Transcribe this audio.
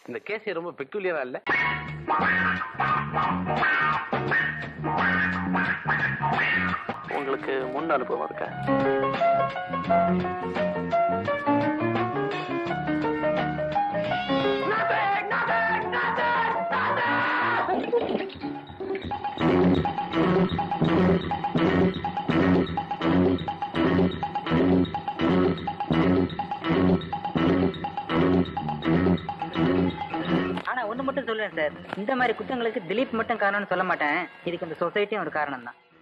இந்த கேஸ் ரொம்ப பெக்குலியரா இல்ல உங்களுக்கு முன் அனுபவம் இருக்கா ஆனா ஒண்ணு மட்டும் சொல்லுவேன் சார் இந்த மாதிரி குற்றங்களுக்கு திலீப் மட்டும் காரணம்னு சொல்ல மாட்டேன் இதுக்கு இந்த சொசைட்டியும் ஒரு காரணம் தான்